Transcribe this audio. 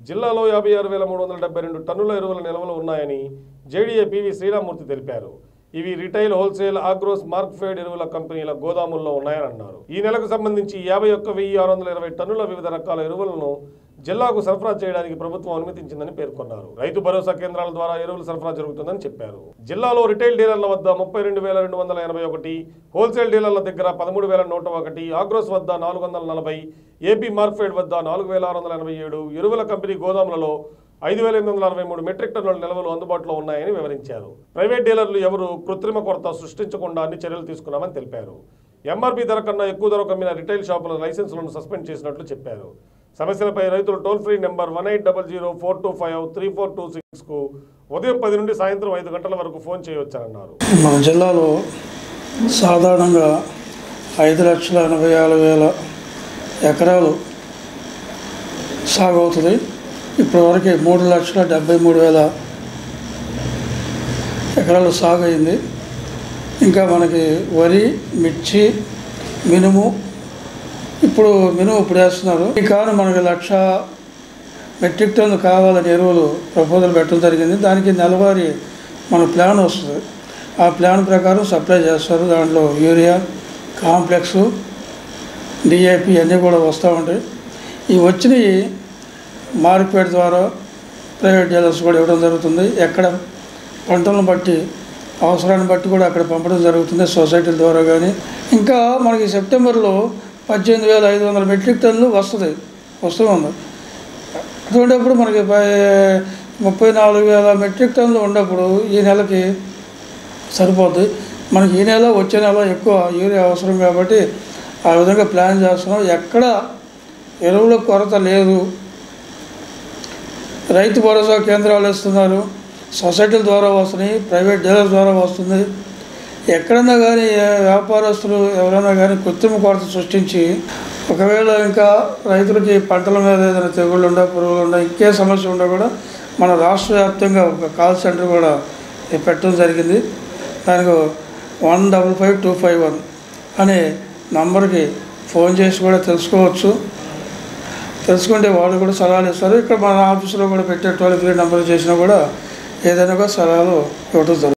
జిల్లాలో యాభై ఆరు వేల మూడు వందల డెబ్బై రెండు టన్నుల ఎరువుల నిల్వలు ఉన్నాయని జేడీఏ పివి శ్రీరామూర్తి తెలిపారు ఇవి రిటైల్ హోల్సేల్ ఆగ్రోస్ మార్క్ఫెడ్ ఎరువుల కంపెనీల గోదాముల్లో ఉన్నాయని అన్నారు ఈ నెలకు సంబంధించి యాభై ఒక్క వెయ్యి ఆరు వందల ఇరవై టన్నుల వివిధ రకాల ఎరువులను జిల్లాకు సరఫరా చేయడానికి ప్రభుత్వం అనుమతించిందని పేర్కొన్నారు రైతు భరోసా కేంద్రాల ద్వారా ఎరువులు సరఫరా జరుగుతుందని చెప్పారు జిల్లాలో రిటైల్ డీలర్ల వద్ద ముప్పై రెండు వేల రెండు వందల ఎనభై ఒకటి హోల్సేల్ డీలర్ల దగ్గర పదమూడు వేల నూట ఒకటి ఆగ్రోస్ వద్ద నాలుగు వందల నలభై ఏపీ మార్క్ఫెడ్ వద్ద నాలుగు వేల ఆరు వందల ఎనభై ఏడు ఎరువుల కంపెనీ గోదాములలో ఐదు వేల ఎనిమిది వందల అరవై మూడు మెట్రిక్ టన్నుల నిల్వలు అందుబాటులో ఉన్నాయని వివరించారు ప్రైవేట్ డీలర్లు ఎవరు కృత్రిమ కొరత సృష్టించకుండా అన్ని చర్యలు తీసుకున్నామని తెలిపారు ఎంఆర్పీ ధర కన్నా ఎక్కువ ధర కమ్మిన రిటైల్ షాపుల లైసెన్సులను సస్పెండ్ చేసినట్లు చెప్పారు సమస్యలపై రైతులు toll free number one eight double zero four two five three four two సిక్స్కు ఉదయం పది నుండి సాయంత్రం ఐదు గంటల వరకు ఫోన్ చేయవచ్చన్నారు మన జిల్లాలో సాధారణంగా ఐదు లక్షల ఎనభై ఆరు వేల ఎకరాలు సాగు అవుతుంది ఇప్పటివరకు మూడు లక్షల డెబ్బై మూడు వేల ఎకరాలు సాగు అయింది ఇంకా మనకి వరి మిర్చి మినుము ఇప్పుడు మినుము ఇప్పుడు వేస్తున్నారు ఈ కాను మనకి లక్ష మెట్రిక్ టన్ను కావాలని ఎరువులు ప్రపోజల్ పెట్టడం జరిగింది దానికి నెలవారీ మన ప్లాన్ వస్తుంది ఆ ప్లాన్ ప్రకారం సప్లై చేస్తారు దాంట్లో యూరియా కాంప్లెక్స్ డిఏపి అన్నీ కూడా వస్తూ ఉంటాయి ఈ వచ్చినవి మార్కెట్ ద్వారా ప్రైవేట్ డీలర్స్ కూడా ఇవ్వడం జరుగుతుంది ఎక్కడ పంటలను బట్టి అవసరాన్ని బట్టి కూడా అక్కడ పంపడం జరుగుతుంది సొసైటీల ద్వారా కానీ ఇంకా మనకి సెప్టెంబర్లో పద్దెనిమిది వేల ఐదు వందల మెట్రిక్ టన్నులు వస్తుంది వస్తూ ఉంది అటువంటిప్పుడు మనకి పై- ముప్పై నాలుగు వేల మెట్రిక్ టన్నులు ఉన్నప్పుడు ఈ నెలకి సరిపోద్ది మనకి ఈ నెల వచ్చే నెల ఎక్కువ యూరియా అవసరం కాబట్టి ఆ విధంగా ప్లాన్ చేస్తున్నాం ఎక్కడ ఎరువుల కొరత లేదు రైతు భరోసా కేంద్రాలు ఇస్తున్నారు సొసైటీల ద్వారా వస్తున్నాయి ప్రైవేట్ డీలర్ ద్వారా వస్తుంది ఎక్కడన్నా కానీ ఏ వ్యాపారస్తులు ఎవరైనా కానీ కృత్రిమ కొరత సృష్టించి ఒకవేళ ఇంకా రైతులకి పంటల మీద ఏదైనా తెగుళ్ళు ఉండా పురుగులు ఉండా ఇంకే సమస్య ఉండా కూడా మన రాష్ట్ర వ్యాప్తంగా ఒక కాల్ సెంటర్ కూడా పెట్టడం జరిగింది దానికి one double five two five one అనే నంబర్కి ఫోన్ చేసి కూడా తెలుసుకోవచ్చు తెలుసుకుంటే వాళ్ళు కూడా సలహాలు ఇస్తారు ఇక్కడ మన ఆఫీసులో కూడా పెట్టే టోల్ ఫ్రీ నెంబర్ చేసినా కూడా ఏదైనా కూడా సలహాలు ఇవ్వడం జరుగుతుంది